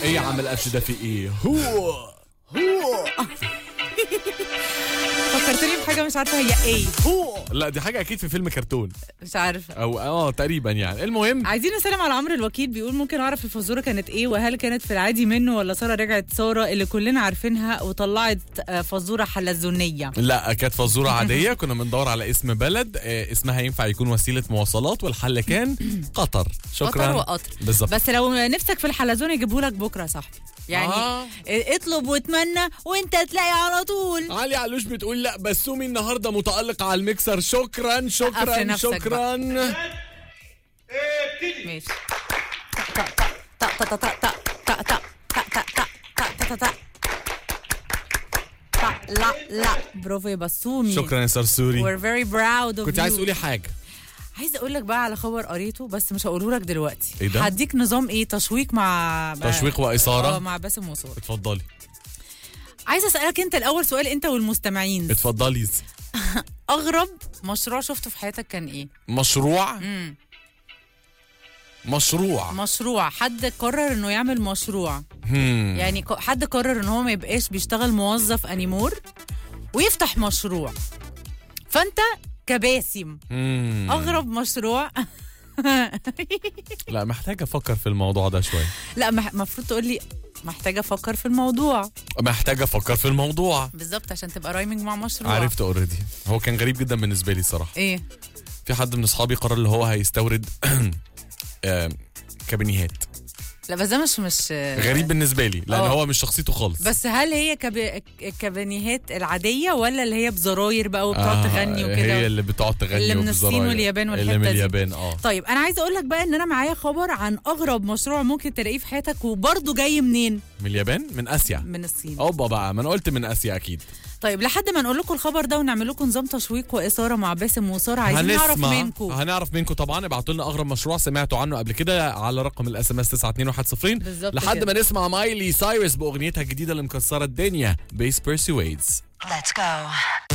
ايه يا عم القفش ده في ايه هو هو فكرتني بحاجه مش عارفه هي ايه هو لا دي حاجه اكيد في فيلم كرتون مش عارفه او اه تقريبا يعني المهم عايزين نسلم على عمرو الوكيل بيقول ممكن اعرف الفزوره كانت ايه وهل كانت في العادي منه ولا ساره رجعت ساره اللي كلنا عارفينها وطلعت آه، فزوره حلزونيه لا كانت فزوره عاديه كنا بندور على اسم بلد آه، اسمها ينفع يكون وسيله مواصلات والحل كان قطر شكرا قطر وقطر بالظبط بس لو نفسك في الحلزون يجيبوا لك بكره يا صاحبي يعني آه. آه. اطلب واتمنى وانت تلاقي على طول علي علوش بتقول لا بسومي النهارده متالق على الميكسر شكرا قفل شكرا نفسك شكرا ماشي طق طق طق طق طق طق طق طق طق طق طق طق طق لا لا برافو يا بسومي شكرا يا سرسوري We're very proud of كنت عايز you. تقولي حاجه عايزه اقول لك بقى على خبر قريته بس مش هقوله لك دلوقتي إيه ده؟ هديك نظام ايه تشويق مع تشويق اه واثاره مع باسم وصور اتفضلي عايزه اسالك انت الاول سؤال انت والمستمعين اتفضلي اغرب مشروع شفته في حياتك كان ايه مشروع امم مشروع مشروع حد قرر انه يعمل مشروع هم. يعني ك- حد قرر ان هو ما يبقاش بيشتغل موظف انيمور ويفتح مشروع فانت كباسم هم. اغرب مشروع لا محتاج افكر في الموضوع ده شويه لا المفروض تقول لي محتاجه افكر في الموضوع محتاج افكر في الموضوع بالظبط عشان تبقى رايمنج مع مشروع عرفت اوريدي هو كان غريب جدا بالنسبه لي الصراحه ايه في حد من اصحابي قرر اللي هو هيستورد آم، كابينيهات لا بس ده مش مش غريب بالنسبه لي لان آه. هو مش شخصيته خالص بس هل هي كب... الكابينيهات العاديه ولا اللي هي بزراير بقى وبتقعد آه، تغني هي وكده اللي بتقعد تغني اللي من الصين وبالزراير. واليابان اللي والحتة من دي. اليابان اه طيب انا عايزه اقول لك بقى ان انا معايا خبر عن اغرب مشروع ممكن تلاقيه في حياتك وبرضه جاي منين من اليابان من اسيا من الصين اوبا بقى ما انا قلت من اسيا اكيد طيب لحد ما نقول لكم الخبر ده ونعمل لكم نظام تشويق واثاره مع باسم وساره عايزين نعرف منكم هنعرف منكم طبعا ابعتوا لنا اغرب مشروع سمعتوا عنه قبل كده على رقم الاس ام اس 92110 بالظبط لحد كده. ما نسمع مايلي سايرس باغنيتها الجديده اللي مكسره الدنيا بيس بيرسويدز Let's go.